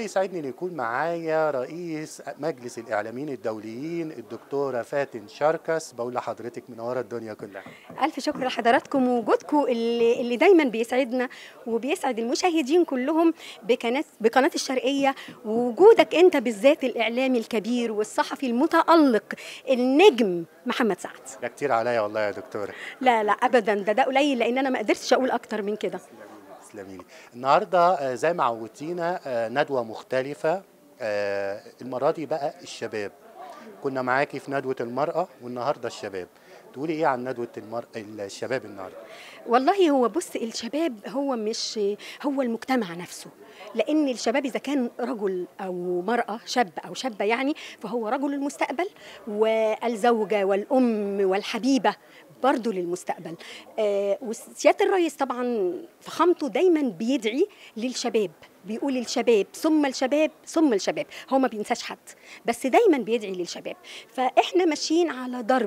ويسعدني ان يكون معايا رئيس مجلس الاعلاميين الدوليين الدكتوره فاتن شركس بقول لحضرتك منوره الدنيا كلها ألف شكر لحضراتكم ووجودكم اللي, اللي دايما بيسعدنا وبيسعد المشاهدين كلهم بقناة بقناة الشرقية ووجودك أنت بالذات الإعلامي الكبير والصحفي المتألق النجم محمد سعد ده كتير عليا والله يا دكتوره لا لا أبدا ده ده قليل لأن أنا ما قدرتش أقول أكتر من كده تسلمي لي النهارده آه، زي ما عودتينا آه، ندوه مختلفه آه، المره دي بقى الشباب كنا معاكي في ندوه المراه والنهارده الشباب تقولي ايه عن ندوه المرأة الشباب النهارده والله هو بص الشباب هو مش هو المجتمع نفسه لان الشباب اذا كان رجل او مراه شاب او شابه يعني فهو رجل المستقبل والزوجه والام والحبيبه برضه للمستقبل آه وسياده الرئيس طبعا فخامته دايما بيدعي للشباب بيقول الشباب ثم الشباب ثم الشباب هو ما بينساش حد بس دايما بيدعي للشباب فاحنا ماشيين على ضرب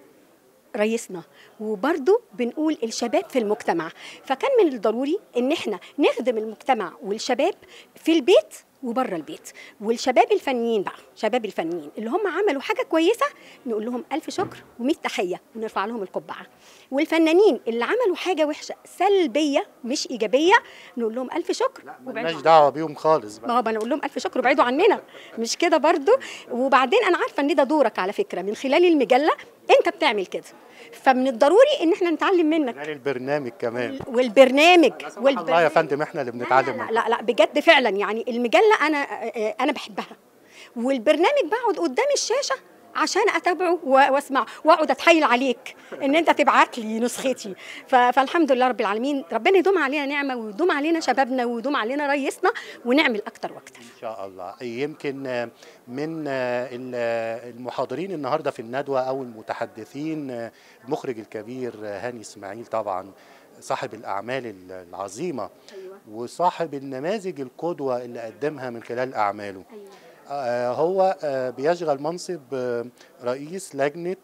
رئيسنا وبرضه بنقول الشباب في المجتمع فكان من الضروري ان احنا نخدم المجتمع والشباب في البيت وبره البيت والشباب الفنيين بقى شباب الفنيين اللي هم عملوا حاجه كويسه نقول لهم الف شكر و100 تحيه ونرفع لهم القبعه والفنانين اللي عملوا حاجه وحشه سلبيه مش ايجابيه نقول لهم الف شكر مالناش دعوه بيهم خالص بقى ما هو بنقول لهم الف شكر وابعدوا عننا مش كده برضو وبعدين انا عارفه ان ده دورك على فكره من خلال المجله انت بتعمل كده فمن الضروري ان احنا نتعلم منك خلال البرنامج كمان والبرنامج الله يا فندم احنا اللي بنتعلم لا منه. لا, لا بجد فعلا يعني المجله انا انا بحبها والبرنامج بقعد قدام الشاشه عشان اتابعه و- واسمع واقعد اتحايل عليك ان انت تبعت لي نسختي ف- فالحمد لله رب العالمين ربنا يدوم علينا نعمه ويدوم علينا شبابنا ويدوم علينا رئيسنا ونعمل اكتر واكتر ان شاء الله يمكن آه، من آه، ال- آه، المحاضرين النهارده في الندوه او المتحدثين آه، المخرج الكبير آه، هاني اسماعيل طبعا صاحب الاعمال ال- العظيمه وصاحب النماذج القدوه اللي قدمها من خلال اعماله آه، هو آه، بيشغل منصب آه، رئيس لجنه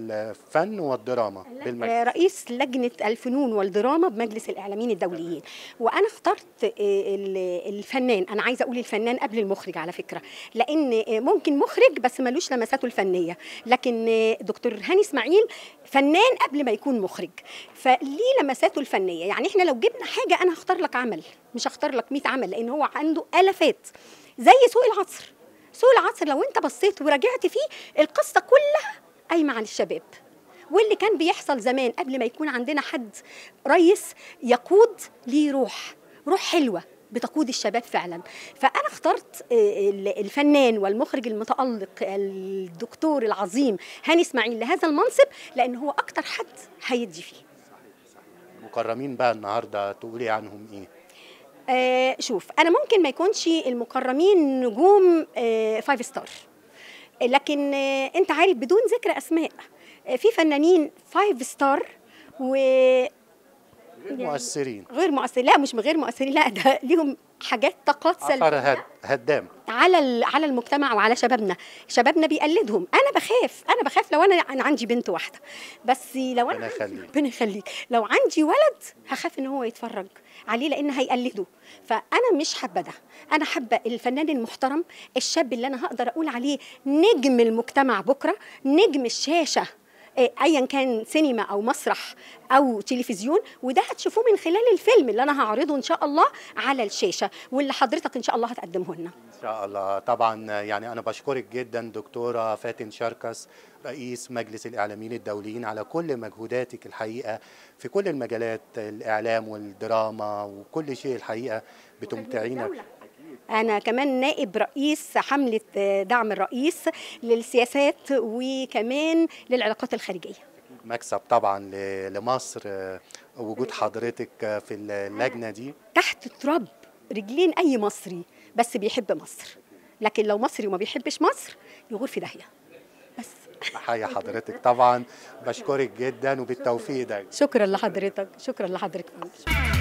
الفن والدراما بالمجلس آه، رئيس لجنة الفنون والدراما بمجلس الإعلاميين الدوليين وأنا اخترت آه، ال- الفنان أنا عايزة أقول الفنان قبل المخرج على فكرة لأن آه، ممكن مخرج بس ملوش لمساته الفنية لكن آه، دكتور هاني إسماعيل فنان قبل ما يكون مخرج فليه لمساته الفنية يعني إحنا لو جبنا حاجة أنا هختار لك عمل مش هختار لك 100 عمل لأن هو عنده آلافات زي سوق العصر سوق العصر لو انت بصيت ورجعت فيه القصه كلها قايمه عن الشباب واللي كان بيحصل زمان قبل ما يكون عندنا حد رئيس يقود ليه روح روح حلوه بتقود الشباب فعلا فانا اخترت آه، ال- الفنان والمخرج المتالق الدكتور العظيم هاني اسماعيل لهذا المنصب لان هو اكتر حد هيدي فيه مكرمين بقى النهارده تقولي عنهم ايه آه شوف انا ممكن ما يكونش المكرمين نجوم آه فايف ستار لكن آه انت عارف بدون ذكر اسماء آه في فنانين فايف ستار و غير مؤثرين غير مؤثرين لا مش غير مؤثرين لا ده ليهم حاجات طاقات اثر سلبيه هد- هدام على ال- على المجتمع وعلى شبابنا شبابنا بيقلدهم انا بخاف انا بخاف لو انا أنا عندي بنت واحده بس لو انا ربنا عندي- يخليك. ربنا يخليك لو عندي ولد هخاف ان هو يتفرج عليه لان هيقلده فانا مش حابه ده انا حابه الفنان المحترم الشاب اللي انا هقدر اقول عليه نجم المجتمع بكره نجم الشاشه إيه، ايا كان سينما او مسرح او تلفزيون وده هتشوفوه من خلال الفيلم اللي انا هعرضه ان شاء الله على الشاشه واللي حضرتك ان شاء الله هتقدمه لنا ان شاء الله طبعا يعني انا بشكرك جدا دكتوره فاتن شركس رئيس مجلس الاعلاميين الدوليين على كل مجهوداتك الحقيقه في كل المجالات الاعلام والدراما وكل شيء الحقيقه بتمتعينا أنا كمان نائب رئيس حملة دعم الرئيس للسياسات وكمان للعلاقات الخارجية مكسب طبعا ل- لمصر آه، وجود حضرتك آه، في اللجنه دي تحت تراب رجلين أي مصري بس بيحب مصر لكن لو مصري وما بيحبش مصر يغور في داهية بس بحيي حضرتك طبعا بشكرك جدا وبالتوفيق دايما شكرا لحضرتك شكرا لحضرتك فندم